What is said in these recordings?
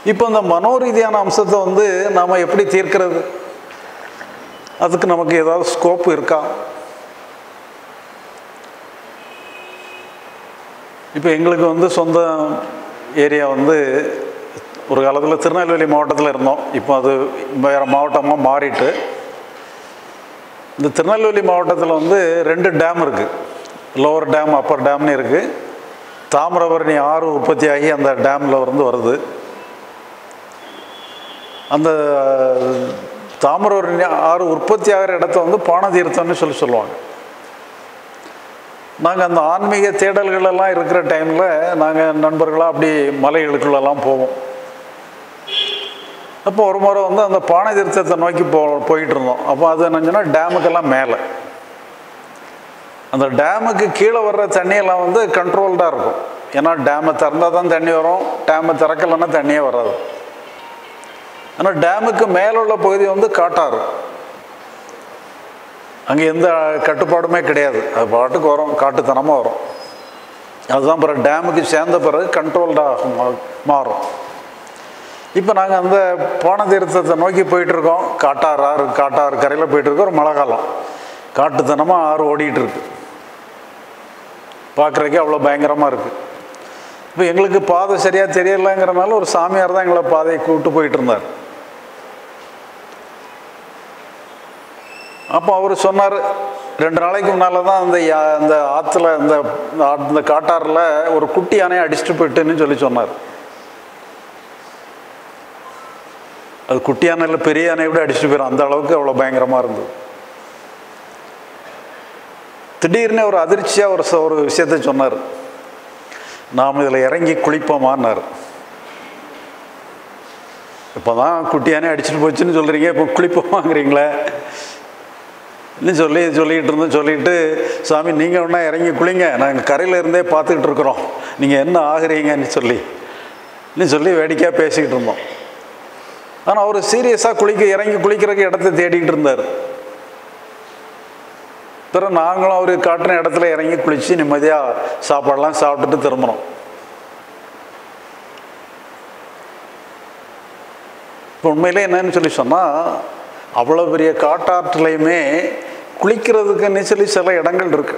இப்போ இந்த மனோரீதியான அம்சத்தை வந்து நாம் எப்படி தீர்க்கிறது அதுக்கு நமக்கு ஏதாவது ஸ்கோப் இருக்கா இப்போ எங்களுக்கு வந்து சொந்த ஏரியா வந்து ஒரு காலத்தில் திருநெல்வேலி மாவட்டத்தில் இருந்தோம் இப்போ அது வேறு மாவட்டமாக மாறிட்டு இந்த திருநெல்வேலி மாவட்டத்தில் வந்து ரெண்டு டேம் இருக்குது லோவர் டேம் அப்பர் டேம்னு இருக்குது தாமிரபரணி ஆறு உற்பத்தி ஆகி அந்த டேமில் இருந்து வருது அந்த தாமிரபரணி ஆறு உற்பத்தி ஆகிற இடத்த வந்து பானதீர்த்தம்னு சொல்லி சொல்லுவாங்க நாங்கள் அந்த ஆன்மீக தேடல்கள் எல்லாம் இருக்கிற டைமில் நாங்கள் நண்பர்களாக அப்படி மலைகளுக்குள்ளெல்லாம் போவோம் அப்போ ஒரு முறை வந்து அந்த பானை தீர்த்தத்தை நோக்கி போ போயிட்டு இருந்தோம் அப்போ அது என்னச்சுன்னா டேமுக்கெல்லாம் மேலே அந்த டேமுக்கு கீழே வர்ற தண்ணியெல்லாம் வந்து கண்ட்ரோல்டாக இருக்கும் ஏன்னா டேமை திறந்தால் தான் தண்ணி வரும் டேமை திறக்கலைன்னா தண்ணியே வராது ஆனால் டேமுக்கு மேலே உள்ள பகுதி வந்து காட்டாறு அங்கே எந்த கட்டுப்பாடுமே கிடையாது அது பாட்டுக்கு வரும் காட்டுத்தனமாக வரும் அதுதான் பிறகு டேமுக்கு சேர்ந்த பிறகு கண்ட்ரோல்டாக மாறும் இப்போ நாங்கள் அந்த போன தீர்த்தத்தை நோக்கி போயிட்டுருக்கோம் காட்டாறு ஆறு காட்டாறு கரையில் போயிட்டுருக்கோம் ஒரு மழை காலம் காட்டுத்தனமாக ஆறு ஓடிட்டு இருக்கு பார்க்குறக்கே அவ்வளோ பயங்கரமாக இருக்குது இப்போ எங்களுக்கு பாதை சரியாக தெரியலைங்கிறனால ஒரு சாமியார் தான் எங்களை பாதையை கூப்பிட்டு போயிட்டு இருந்தார் அப்போ அவர் சொன்னார் ரெண்டு நாளைக்கு முன்னால் தான் அந்த யா- அந்த ஆற்றுல இந்த அந்த காட்டாறில் ஒரு குட்டி யானையை அடிச்சுட்டு போயிட்டுன்னு சொல்லி சொன்னார் அது குட்டி யானையில் பெரிய யானையை விட அடிச்சுட்டு போயிடும் அந்த அளவுக்கு அவ்வளோ பயங்கரமாக இருந்தது திடீர்னு ஒரு அதிர்ச்சியாக ஒரு ச- ஒரு விஷயத்தை சொன்னார் நாம் இதில் இறங்கி குளிப்போமான்னார் இப்போ தான் குட்டியானே அடிச்சுட்டு போச்சுன்னு சொல்கிறீங்க இப்போ குளிப்போமாங்கிறீங்களே இன்னும் சொல்லி சொல்லிக்கிட்டு இருந்தோம் சொல்லிட்டு சாமி நீங்கள் ஒன்றா இறங்கி குளிங்க நாங்கள் கரையில் இருந்தே பார்த்துக்கிட்டு இருக்கிறோம் நீங்கள் என்ன ஆகுறீங்கன்னு சொல்லி இன்னும் சொல்லி வேடிக்கையாக பேசிக்கிட்டு இருந்தோம் ஆனால் அவர் சீரியஸாக குளிக்க இறங்கி குளிக்கிறதுக்கு இடத்த தேடிக்கிட்டு இருந்தார் பிறகு நாங்களும் அவர் காட்டின இடத்துல இறங்கி குளித்து நிம்மதியாக சாப்பாடெல்லாம் சாப்பிட்டுட்டு திரும்பினோம் இப்போ உண்மையிலே என்னன்னு சொல்லி சொன்னால் அவ்வளோ பெரிய காட்டாற்றுலையுமே குளிக்கிறதுக்குன்னு சொல்லி சில இடங்கள் இருக்கு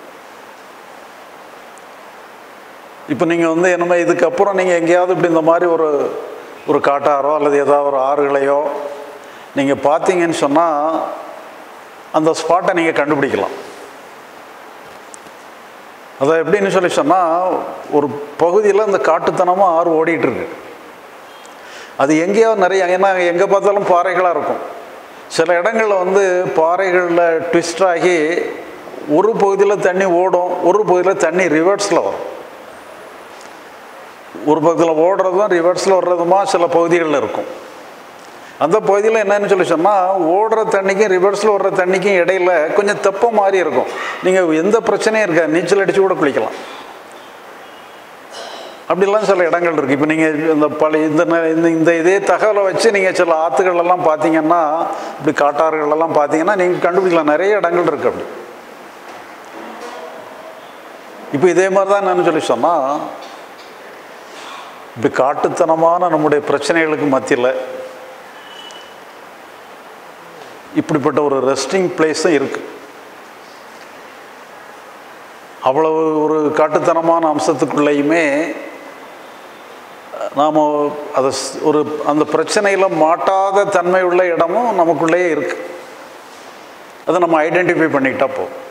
இப்போ நீங்கள் வந்து என்னமே இதுக்கப்புறம் நீங்கள் எங்கேயாவது இப்படி இந்த மாதிரி ஒரு ஒரு காட்டாரோ அல்லது ஏதாவது ஒரு ஆறுகளையோ நீங்கள் பார்த்தீங்கன்னு சொன்னால் அந்த ஸ்பாட்டை நீங்கள் கண்டுபிடிக்கலாம் அதை எப்படின்னு சொல்லி சொன்னால் ஒரு பகுதியில் அந்த காட்டுத்தனமாக ஆறு ஓடிட்டு இருக்கு அது எங்கேயோ நிறைய ஏன்னா எங்கே பார்த்தாலும் பாறைகளாக இருக்கும் சில இடங்களில் வந்து பாறைகளில் ட்விஸ்ட் ஆகி ஒரு பகுதியில் தண்ணி ஓடும் ஒரு பகுதியில் தண்ணி ரிவர்ஸில் வரும் ஒரு பக்கத்தில் ஓடுறதும் ரிவர்ஸில் வர்றதுமா சில பகுதிகளில் இருக்கும் அந்த பகுதியில் என்னன்னு சொல்லி சொன்னால் ஓடுற தண்ணிக்கும் ரிவர்ஸில் வர்ற தண்ணிக்கும் இடையில கொஞ்சம் தெப்பம் மாதிரி இருக்கும் நீங்கள் எந்த பிரச்சனையும் இருக்காது நீச்சல் அடித்து கூட குளிக்கலாம் அப்படிலாம் சில இடங்கள் இருக்குது இப்போ நீங்கள் இந்த பழைய இந்த ந- இந்த இந்த இதே தகவலை வச்சு நீங்கள் சில ஆற்றுகள் எல்லாம் பார்த்தீங்கன்னா இப்படி காட்டாறுகள் எல்லாம் பார்த்தீங்கன்னா நீங்கள் கண்டுபிடிக்கலாம் நிறைய இடங்கள் இருக்குது அப்படி இப்போ இதே மாதிரி தான் என்னன்னு சொல்லி சொன்னால் இப்படி காட்டுத்தனமான நம்முடைய பிரச்சனைகளுக்கு மத்தியில் இப்படிப்பட்ட ஒரு ரெஸ்டிங் பிளேஸும் இருக்குது அவ்வளவு ஒரு காட்டுத்தனமான அம்சத்துக்குள்ளேயுமே நாம் அதை ஸ்- ஒரு அந்த பிரச்சனையில் மாட்டாத தன்மை உள்ள இடமும் நமக்குள்ளேயே இருக்குது அதை நம்ம ஐடென்டிஃபை பண்ணிக்கிட்டா போதும்